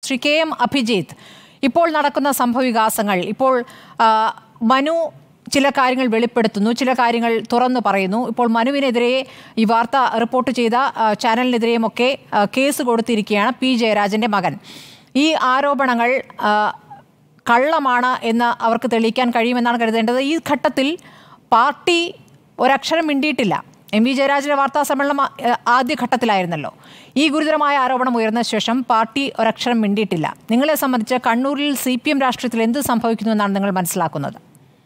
Shri K M Abhijith ഇപ്പോൾ നടക്കുന്ന സംഭവവികാസങ്ങൾ ഇപ്പോൾ ആ, മനു ചില കാര്യങ്ങൾ വെളിപ്പെടുത്തുന്നു ചില കാര്യങ്ങൾ തുറന്നു പറയുന്നു ഇപ്പോൾ മനുവിനെതിരെ ഈ വാർത്ത റിപ്പോർട്ട് ചെയ്ത ആ, ചാനലിനെതിരെയുമൊക്കെ ആ, കേസ് കൊടുത്തിരിക്കുകയാണ് പി ജയരാജന്റെ മകൻ ഈ ആരോപണങ്ങൾ ആ, കള്ളമാണ് എന്ന് അവർക്ക് തെളിയിക്കാൻ കഴിയുമെന്നാണ് കരുതേണ്ടത് ഈ ഘട്ടത്തിൽ പാർട്ടി ഒരക്ഷരം മിണ്ടിയിട്ടില്ല എം വി ജയരാജന്റെ വാർത്താ സമ്മേളനം ആ, ആദ്യ ഘട്ടത്തിലായിരുന്നല്ലോ ഈ ഗുരുതരമായ ആരോപണം ഉയർന്ന ശേഷം പാർട്ടി ഒരക്ഷരം മിണ്ടിയിട്ടില്ല നിങ്ങളെ സംബന്ധിച്ച് കണ്ണൂരിൽ സി പി എം രാഷ്ട്രീയത്തിൽ എന്ത് സംഭവിക്കുന്നു എന്നാണ് നിങ്ങൾ മനസ്സിലാക്കുന്നത്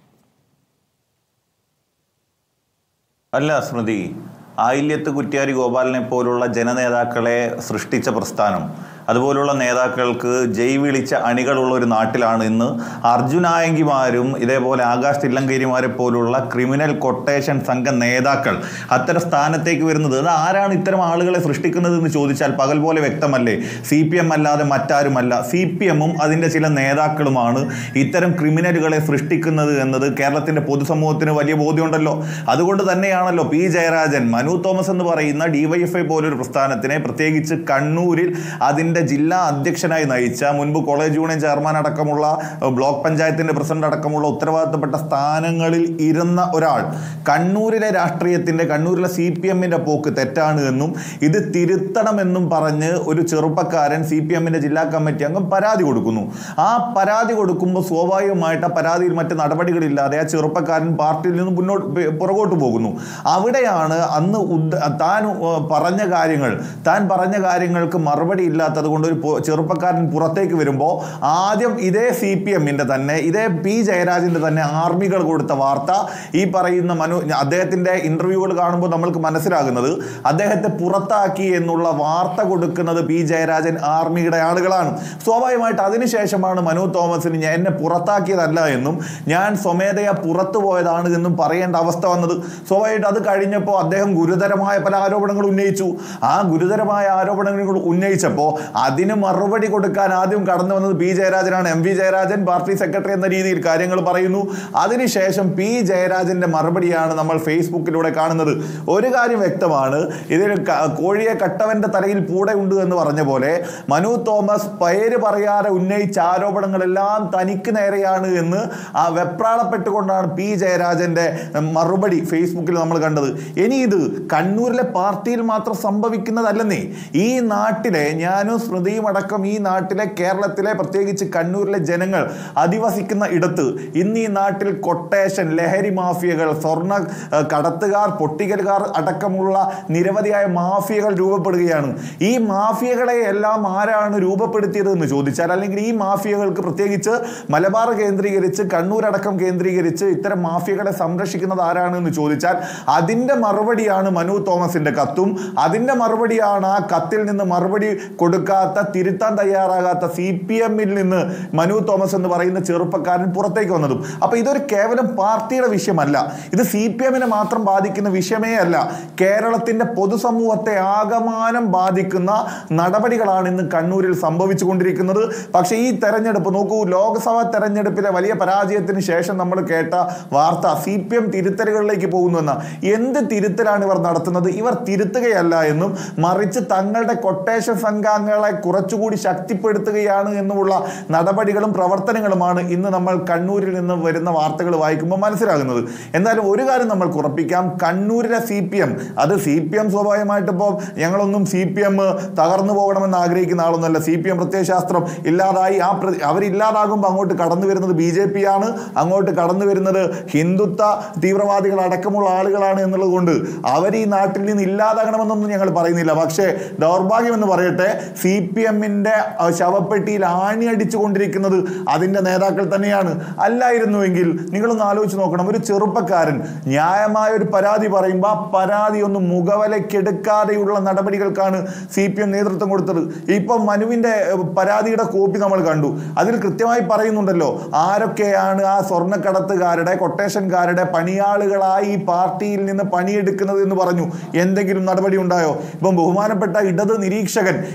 അല്ല സ്മൃതി ആയില്യത്ത് കുറ്റ്യാരി ഗോപാലിനെ പോലുള്ള ജനനേതാക്കളെ സൃഷ്ടിച്ച പ്രസ്ഥാനം അതുപോലുള്ള നേതാക്കൾക്ക് ജയ് വിളിച്ച അണികളുള്ള ഒരു നാട്ടിലാണ് ഇന്ന് അർജുനായങ്കിമാരും ഇതേപോലെ ആകാശ് തില്ലങ്കേരിമാരെ പോലുള്ള ക്രിമിനൽ കൊട്ടേഷൻ സംഘ നേതാക്കൾ അത്തരം സ്ഥാനത്തേക്ക് വരുന്നത് അത് ആരാണ് ഇത്തരം ആളുകളെ സൃഷ്ടിക്കുന്നത് എന്ന് ചോദിച്ചാൽ പകൽ പോലെ വ്യക്തമല്ലേ സി പി എം അല്ലാതെ മറ്റാരുമല്ല സി പി എമ്മും അതിൻ്റെ ചില നേതാക്കളുമാണ് ഇത്തരം ക്രിമിനലുകളെ സൃഷ്ടിക്കുന്നത് എന്നത് കേരളത്തിന്റെ പൊതുസമൂഹത്തിന് വലിയ ബോധ്യമുണ്ടല്ലോ അതുകൊണ്ട് തന്നെയാണല്ലോ പി ജയരാജൻ മനു തോമസ് എന്ന് പറയുന്ന ഡിവൈഎഫ്ഐ പോലൊരു പ്രസ്ഥാനത്തിനെ പ്രത്യേകിച്ച് കണ്ണൂരിൽ അതിൻ്റെ ജില്ലാ അധ്യക്ഷനായി നയിച്ച മുൻപ് കോളേജ് യൂണിയൻ ചെയർമാൻ അടക്കമുള്ള ഏഹ്, ബ്ലോക്ക് പഞ്ചായത്തിന്റെ പ്രസിഡന്റ് അടക്കമുള്ള ഉത്തരവാദിത്തപ്പെട്ട സ്ഥാനങ്ങളിൽ ഇരുന്ന ഒരാൾ കണ്ണൂരിലെ രാഷ്ട്രീയത്തിന്റെ കണ്ണൂരിലെ സി പി എമ്മിന്റെ പോക്ക് തെറ്റാണ് എന്നും ഇത് തിരുത്തണമെന്നും പറഞ്ഞ് ഒരു ചെറുപ്പക്കാരൻ സി പി എമ്മിന്റെ ജില്ലാ കമ്മിറ്റി അംഗം പരാതി കൊടുക്കുന്നു ആ പരാതി കൊടുക്കുമ്പോൾ സ്വാഭാവികമായിട്ട് ആ പരാതിയിൽ മറ്റ് നടപടികളില്ലാതെ ആ ചെറുപ്പക്കാരൻ പാർട്ടിയിൽ നിന്ന് മുന്നോട്ട് പെ- പുറകോട്ട് പോകുന്നു അവിടെയാണ് അന്ന് ഉദ്ദ- താൻ ഏർ, പറഞ്ഞ കാര്യങ്ങൾ താൻ പറഞ്ഞ കാര്യങ്ങൾക്ക് മറുപടി ഇല്ലാത്തത് കൊണ്ട് ഒരു പൊ- ചെറുപ്പക്കാരൻ പുറത്തേക്ക് വരുമ്പോൾ ആദ്യം ഇതേ സി പി എമ്മിന്റെ തന്നെ ഇതേ പി ജയരാജന്റെ തന്നെ ആർമികൾ കൊടുത്ത വാർത്ത ഈ പറയുന്ന മനു അദ്ദേഹത്തിന്റെ ഇന്റർവ്യൂകൾ കാണുമ്പോൾ നമ്മൾക്ക് മനസ്സിലാകുന്നത് അദ്ദേഹത്തെ പുറത്താക്കി എന്നുള്ള വാർത്ത കൊടുക്കുന്നത് പി ജയരാജൻ ആർമിയുടെ ആളുകളാണ് സ്വാഭാവികമായിട്ട് അതിനുശേഷമാണ് മനു തോമസിന് ഞാൻ എന്നെ പുറത്താക്കിയതല്ല എന്നും ഞാൻ സ്വമേധയാ പുറത്തു പോയതാണ് എന്നും പറയേണ്ട അവസ്ഥ വന്നത് സ്വാഭാവികമായിട്ട് അത് കഴിഞ്ഞപ്പോൾ അദ്ദേഹം ഗുരുതരമായ പല ആരോപണങ്ങൾ ഉന്നയിച്ചു ആ ഗുരുതരമായ ആരോപണങ്ങൾ ഉന്നയിച്ചപ്പോൾ അതിന് മറുപടി കൊടുക്കാൻ ആദ്യം കടന്നു വന്നത് പി ജയരാജനാണ് M V Jayarajan party secretary എന്ന രീതിയിൽ കാര്യങ്ങൾ പറയുന്നു അതിനുശേഷം പി ജയരാജന്റെ മറുപടിയാണ് നമ്മൾ ഫേസ്ബുക്കിലൂടെ കാണുന്നത് ഒരു കാര്യം വ്യക്തമാണ് ഇതിൽ ക- കോഴിയെ കട്ടവന്റെ തലയിൽ പൂടെ ഉണ്ട് എന്ന് പറഞ്ഞ പോലെ മനു തോമസ് പേര് പറയാതെ ഉന്നയിച്ച ആരോപണങ്ങളെല്ലാം തനിക്ക് നേരെയാണ് എന്ന് ആ വെപ്രാളപ്പെട്ടുകൊണ്ടാണ് പി ജയരാജന്റെ ഉം, മറുപടി ഫേസ്ബുക്കിൽ നമ്മൾ കണ്ടത് ഇനി ഇത് കണ്ണൂരിലെ പാർട്ടിയിൽ മാത്രം സംഭവിക്കുന്നതല്ലെന്നേ ഈ നാട്ടിലെ ഞാനും സ്മൃതിയും അടക്കം ഈ നാട്ടിലെ കേരളത്തിലെ പ്രത്യേകിച്ച് കണ്ണൂരിലെ ജനങ്ങൾ അധിവസിക്കുന്ന ഇടത്ത് ഇന്ന് ഈ നാട്ടിൽ കൊട്ടേഷൻ ലഹരി മാഫിയകൾ സ്വർണ്ണ ഏഹ്, കടത്തുകാർ പൊട്ടിക്കലുകാർ അടക്കമുള്ള നിരവധിയായ മാഫിയകൾ രൂപപ്പെടുകയാണ് ഈ മാഫിയകളെ എല്ലാം ആരാണ് രൂപപ്പെടുത്തിയത് എന്ന് ചോദിച്ചാൽ അല്ലെങ്കിൽ ഈ മാഫിയകൾക്ക് പ്രത്യേകിച്ച് മലബാർ കേന്ദ്രീകരിച്ച് കണ്ണൂർ അടക്കം കേന്ദ്രീകരിച്ച് ഇത്തരം മാഫിയകളെ സംരക്ഷിക്കുന്നത് ആരാണ് എന്ന് ചോദിച്ചാൽ അതിന്റെ മറുപടിയാണ് മനു തോമസിന്റെ കത്തും അതിന്റെ മറുപടിയാണ് ആ കത്തിൽ നിന്ന് മറുപടി കൊടുക്കാത്ത തിരുത്താൻ തയ്യാറാകാത്ത സി പി എമ്മിൽ നിന്ന് മനു തോമസ് എന്ന് പറയുന്ന ചെറുപ്പക്കാരൻ പുറത്തേക്ക് വന്നതും അപ്പൊ ഇതൊരു കേവലം പാർട്ടിയുടെ വിഷയമല്ല ഇത് സി പി എമ്മിനെ മാത്രം ബാധിക്കുന്ന വിഷയമേ അല്ല കേരളത്തിന്റെ പൊതുസമൂഹത്തെ ആകമാനം ബാധിക്കുന്ന നടപടികളാണ് ഇന്ന് കണ്ണൂരിൽ സംഭവിച്ചു കൊണ്ടിരിക്കുന്നത് പക്ഷേ ഈ തെരഞ്ഞെടുപ്പ് നോക്കൂ ലോക്സഭാ തെരഞ്ഞെടുപ്പിലെ വലിയ പരാജയത്തിന് ശേഷം നമ്മൾ കേട്ട വാർത്ത സി പി എം തിരുത്തലുകളിലേക്ക് പോകുന്നു എന്ന എന്ത് തിരുത്തലാണ് ഇവർ നടത്തുന്നത് ഇവർ തിരുത്തുകയല്ല എന്നും മറിച്ച് തങ്ങളുടെ കൊട്ടേഷൻ സംഘാംഗങ്ങളെ കുറച്ചുകൂടി ശക്തിപ്പെടുത്തുകയാണ് എന്നുമുള്ള നടപടികളും പ്രവർത്തനങ്ങളുമാണ് ഇന്ന് നമ്മൾ കണ്ണൂരിൽ നിന്ന് വരുന്ന വാർത്തകൾ വായിക്കുമ്പോൾ മനസ്സിലാകുന്നത് എന്നാലും ഒരു കാര്യം നമ്മൾ ഉറപ്പിക്കാം കണ്ണൂരിലെ സി പി എം അത് സി പി എം സ്വാഭാവികമായിട്ട് ഇപ്പോൾ ഞങ്ങളൊന്നും സി പി എം തകർന്നു പോകണമെന്ന് ആഗ്രഹിക്കുന്ന ആളൊന്നുമല്ല സി പി എം പ്രത്യയശാസ്ത്രം ഇല്ലാതായി ആ പ്ര- അവരില്ലാതാകുമ്പോൾ അങ്ങോട്ട് കടന്നു വരുന്നത് ബി ജെ പി ആണ് അങ്ങോട്ട് കടന്നു വരുന്നത് ഹിന്ദുത്വ തീവ്രവാദികൾ അടക്കമുള്ള ആളുകളാണ് എന്നുള്ളത് കൊണ്ട് അവർ ഈ നാട്ടിൽ നിന്ന് ഇല്ലാതാകണമെന്നൊന്നും ഞങ്ങൾ പറയുന്നില്ല പക്ഷേ ദൗർഭാഗ്യം എന്ന് പറയട്ടെ സി പി എമ്മിന്റെ ശവപ്പെട്ടിയിൽ ആണി അടിച്ചു കൊണ്ടിരിക്കുന്നത് അതിന്റെ നേതാക്കൾ തന്നെയാണ് അല്ലായിരുന്നുവെങ്കിൽ നിങ്ങളൊന്ന് ആലോചിച്ച് നോക്കണം ഒരു ചെറുപ്പക്കാരൻ ന്യായമായ ഒരു പരാതി പറയുമ്പോൾ ആ പരാതി ഒന്ന് മുഖവലക്കെടുക്കാതെയുള്ള നടപടികൾക്കാണ് സി പി എം നേതൃത്വം കൊടുത്തത് ഇപ്പം മനുവിന്റെ ഏഹ്, പരാതിയുടെ കോപ്പി നമ്മൾ കണ്ടു അതിൽ കൃത്യമായി പറയുന്നുണ്ടല്ലോ ആരൊക്കെയാണ് ആ സ്വർണ്ണക്കടത്തുകാരുടെ കൊട്ടേഷൻകാരുടെ പണിയാളുകളായി ഈ പാർട്ടിയിൽ നിന്ന് പണിയെടുക്കുന്നത് എന്ന് പറഞ്ഞു എന്തെങ്കിലും നടപടി ഉണ്ടായോ ഇപ്പം ബഹുമാനപ്പെട്ട ഇടത് നിരീക്ഷകൻ ഇവിടെ സൂചി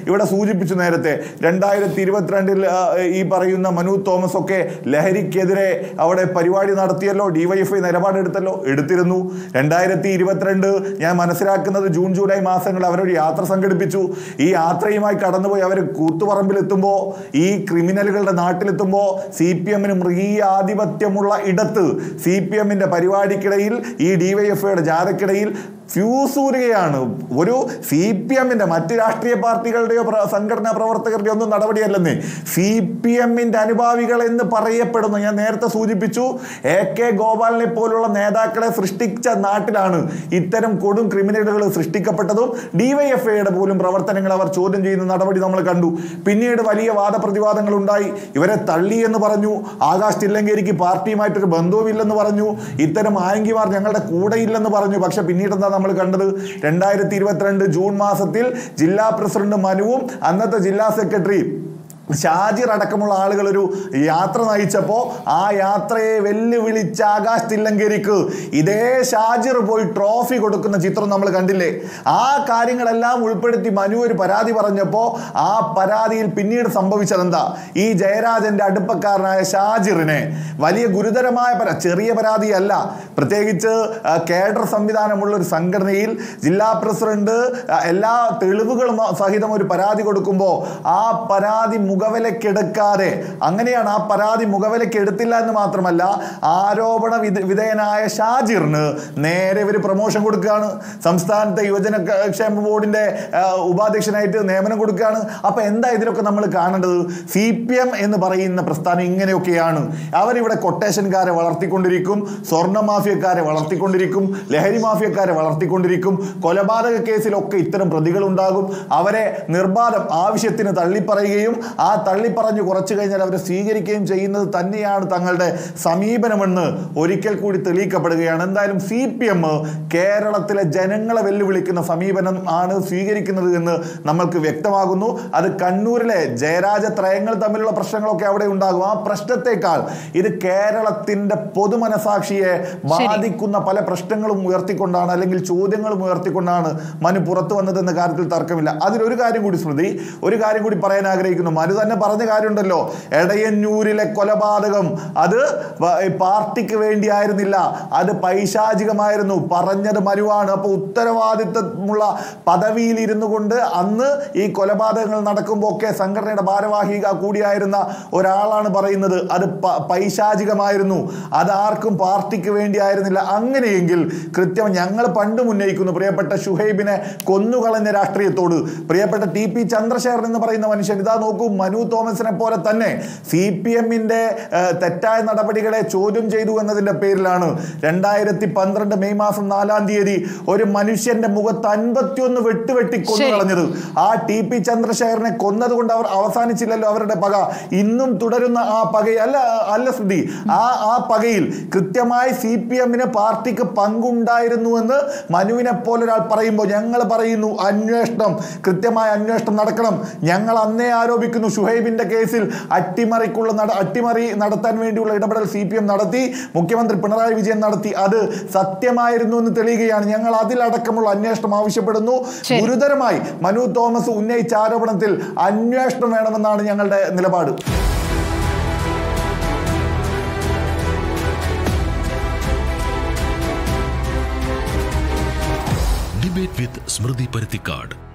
സൂചിപ്പിച്ചു നേരത്തെ രണ്ടായിരത്തി ഇരുപത്തിരണ്ടിൽ ആ, ഈ പറയുന്ന മനു തോമസ് ഒക്കെ ലഹരിക്കെതിരെ അവിടെ പരിപാടി നടത്തിയല്ലോ ഡിവൈഎഫ്ഐ നിലപാടെടുത്തല്ലോ എടുത്തിരുന്നു രണ്ടായിരത്തി ഇരുപത്തിരണ്ട് ഞാൻ മനസ്സിലാക്കുന്നത് ജൂൺ ജൂലൈ മാസങ്ങളിൽ അവരൊരു യാത്ര സംഘടിപ്പിച്ചു ഈ യാത്രയുമായി കടന്നുപോയി അവർ കൂത്തുപറമ്പിലെത്തുമ്പോൾ ഈ ക്രിമിനലുകളുടെ നാട്ടിലെത്തുമ്പോൾ സി പി എമ്മിന് മൃഗീയ ആധിപത്യമുള്ള ഇടത്ത് സി പി എമ്മിന്റെ പരിപാടിക്കിടയിൽ ഈ ഡിവൈഎഫ്ഐയുടെ ജാഥക്കിടയിൽ ഫ്യൂസൂരുകയാണ് ഒരു സി പി എമ്മിന്റെ മറ്റ് രാഷ്ട്രീയ പാർട്ടികളുടെയോ പ്ര- സംഘടനാ പ്രവർത്തകരുടെയോ ഒന്നും നടപടിയല്ലെന്നേ സി പി എമ്മിന്റെ അനുഭാവികൾ എന്ന് പറയപ്പെടുന്നു ഞാൻ നേരത്തെ സൂചിപ്പിച്ചു എ കെ ഗോപാലിനെ പോലുള്ള നേതാക്കളെ സൃഷ്ടിച്ച നാട്ടിലാണ് ഇത്തരം കൊടും ക്രിമിനലുകൾ സൃഷ്ടിക്കപ്പെട്ടതും ഡിവൈഎഫ്ഐയുടെ പോലും പ്രവർത്തനങ്ങൾ അവർ ചോദ്യം ചെയ്യുന്ന നടപടി നമ്മൾ കണ്ടു പിന്നീട് വലിയ വാദപ്രതിവാദങ്ങൾ ഉണ്ടായി ഇവരെ തള്ളി എന്ന് പറഞ്ഞു ആകാശ് തില്ലങ്കേരിക്ക് പാർട്ടിയുമായിട്ടൊരു ബന്ധവുമില്ലെന്ന് പറഞ്ഞു ഇത്തരം ആയങ്കിമാർ ഞങ്ങളുടെ കൂടെയില്ലെന്ന് പറഞ്ഞു പക്ഷെ പിന്നീട് എന്താ നമ്മൾ കണ്ടത് രണ്ടായിരത്തി ഇരുപത്തിരണ്ട് ജൂൺ മാസത്തിൽ ജില്ലാ പ്രസിഡന്റ് മനുവും അന്നത്തെ ജില്ലാ സെക്രട്ടറി ഷാജിർ അടക്കമുള്ള ആളുകൾ ഒരു യാത്ര നയിച്ചപ്പോൾ ആ യാത്രയെ വെല്ലുവിളിച്ച ആകാശ് തില്ലങ്കേരിക്ക് ഇതേ ഷാജിർ പോയി ട്രോഫി കൊടുക്കുന്ന ചിത്രം നമ്മൾ കണ്ടില്ലേ ആ കാര്യങ്ങളെല്ലാം ഉൾപ്പെടുത്തി മനു ഒരു പരാതി പറഞ്ഞപ്പോൾ ആ പരാതിയിൽ പിന്നീട് സംഭവിച്ചതെന്താ ഈ ജയരാജന്റെ അടുപ്പക്കാരനായ ഷാജിറിനെ വലിയ ഗുരുതരമായ പരാ ചെറിയ പരാതിയല്ല പ്രത്യേകിച്ച് ആ, കേഡർ സംവിധാനമുള്ള ഒരു സംഘടനയിൽ ജില്ലാ പ്രസിഡന്റ് ആ, എല്ലാ തെളിവുകളും സഹിതം ഒരു പരാതി കൊടുക്കുമ്പോൾ ആ പരാതി മുഖവിലക്കെടുക്കാതെ അങ്ങനെയാണ് ആ പരാതി മുഖവിലക്കെടുത്തില്ല എന്ന് മാത്രമല്ല ആരോപണ വിധ വിധേയനായ ഷാജിറിന് നേരെ ഇവർ പ്രൊമോഷൻ കൊടുക്കുകയാണ് സംസ്ഥാനത്തെ യുവജന ക- ക്ഷേമ ബോർഡിന്റെ ആ, ഉപാധ്യക്ഷനായിട്ട് നിയമനം കൊടുക്കുകയാണ് അപ്പൊ എന്താ ഇതിലൊക്കെ നമ്മൾ കാണേണ്ടത് സി പി എം എന്ന് പറയുന്ന പ്രസ്ഥാനം ഇങ്ങനെയൊക്കെയാണ് അവരിവിടെ കൊട്ടേഷൻകാരെ വളർത്തിക്കൊണ്ടിരിക്കും സ്വർണ്ണ മാഫിയക്കാരെ വളർത്തിക്കൊണ്ടിരിക്കും ലഹരി മാഫിയക്കാരെ വളർത്തിക്കൊണ്ടിരിക്കും കൊലപാതക കേസിലൊക്കെ ഇത്തരം പ്രതികൾ ഉണ്ടാകും അവരെ നിർബാധം ആവശ്യത്തിന് തള്ളിപ്പറയുകയും ആ തള്ളിപ്പറഞ്ഞ് കുറച്ചു കഴിഞ്ഞാൽ അവരെ സ്വീകരിക്കുകയും ചെയ്യുന്നത് തന്നെയാണ് തങ്ങളുടെ സമീപനമെന്ന് ഒരിക്കൽ കൂടി തെളിയിക്കപ്പെടുകയാണ് എന്തായാലും സി പി എം കേരളത്തിലെ ജനങ്ങളെ വെല്ലുവിളിക്കുന്ന സമീപനം ആണ് സ്വീകരിക്കുന്നത് എന്ന് നമ്മൾക്ക് വ്യക്തമാകുന്നു അത് കണ്ണൂരിലെ ജയരാജ ത്രയങ്ങൾ തമ്മിലുള്ള പ്രശ്നങ്ങളൊക്കെ അവിടെ ഉണ്ടാകും ആ പ്രശ്നത്തെക്കാൾ ഇത് കേരളത്തിന്റെ പൊതുമനസാക്ഷിയെ ബാധിക്കുന്ന പല പ്രശ്നങ്ങളും ഉയർത്തിക്കൊണ്ടാണ് അല്ലെങ്കിൽ ചോദ്യങ്ങളും ഉയർത്തിക്കൊണ്ടാണ് മനു പുറത്തു വന്നതെന്ന കാര്യത്തിൽ തർക്കമില്ല അതിലൊരു കാര്യം കൂടി സ്മൃതി ഒരു കാര്യം കൂടി പറയാൻ ആഗ്രഹിക്കുന്നു മനു തന്നെ പറഞ്ഞ കാര്യമുണ്ടല്ലോ എടയന്നൂരിലെ കൊലപാതകം അത് വ- ഈ പാർട്ടിക്ക് വേണ്ടിയായിരുന്നില്ല അത് പൈശാചികമായിരുന്നു പറഞ്ഞത് മനുവാണ് അപ്പോൾ ഉത്തരവാദിത്വമുള്ള പദവിയിൽ ഇരുന്നു കൊണ്ട് അന്ന് ഈ കൊലപാതകങ്ങൾ നടക്കുമ്പോൾ ഒക്കെ സംഘടനയുടെ ഭാരവാഹിക കൂടിയായിരുന്ന ഒരാളാണ് പറയുന്നത് അത് പ- പൈശാചികമായിരുന്നു അത് ആർക്കും പാർട്ടിക്ക് വേണ്ടിയായിരുന്നില്ല അങ്ങനെയെങ്കിൽ കൃത്യം ഞങ്ങൾ പണ്ട് ഉന്നയിക്കുന്നു പ്രിയപ്പെട്ട ഷുഹൈബിനെ കൊന്നുകളഞ്ഞ രാഷ്ട്രീയത്തോട് പ്രിയപ്പെട്ട ടി പി ചന്ദ്രശേഖരൻ എന്ന് പറയുന്ന മനുഷ്യൻ ഇതാ നോക്കൂ മനു തോമസിനെ പോലെ തന്നെ സി പി എമ്മിന്റെ തെറ്റായ നടപടികളെ ചോദ്യം ചെയ്തു എന്നതിന്റെ പേരിലാണ് രണ്ടായിരത്തി പന്ത്രണ്ട് മെയ് മാസം നാലാം തീയതി ഒരു മനുഷ്യന്റെ മുഖത്ത് അൻപത്തിയൊന്ന് വെട്ടുവെട്ടി കൊന്നു ശരി. കളഞ്ഞത് ആ ടി പി ചന്ദ്രശേഖരനെ കൊന്നതുകൊണ്ട് അവർ അവസാനിച്ചില്ലല്ലോ അവരുടെ പക ഇന്നും തുടരുന്ന ആ പകയിൽ അല്ല അല്ല ശ്രുതി ആ ആ പകയിൽ കൃത്യമായി സി പി എമ്മിന് പാർട്ടിക്ക് പങ്കുണ്ടായിരുന്നുവെന്ന് മനുവിനെ പോലെ ഒരാൾ പറയുമ്പോൾ ഞങ്ങൾ പറയുന്നു അന്വേഷണം കൃത്യമായ അന്വേഷണം നടക്കണം ഞങ്ങൾ അന്നേ ആരോപിക്കുന്നു ഷുഹൈബിന്റെ കേസിൽ അട്ടിമറിക്കുള്ള നട അട്ടിമറി നടത്താൻ വേണ്ടിയുള്ള ഇടപെടൽ സി പി എം നടത്തി മുഖ്യമന്ത്രി പിണറായി വിജയൻ നടത്തി അത് സത്യമായിരുന്നു എന്ന് തെളിയുകയാണ് ഞങ്ങൾ അതിലടക്കമുള്ള അന്വേഷണം ആവശ്യപ്പെടുന്നു ശരി. ഗുരുതരമായി മനു തോമസ് ഉന്നയിച്ച ആരോപണത്തിൽ അന്വേഷണം വേണമെന്നാണ് ഞങ്ങളുടെ നിലപാട് ഡിബേറ്റ് വിത്ത് സ്മൃതി പരുത്തിക്കാട്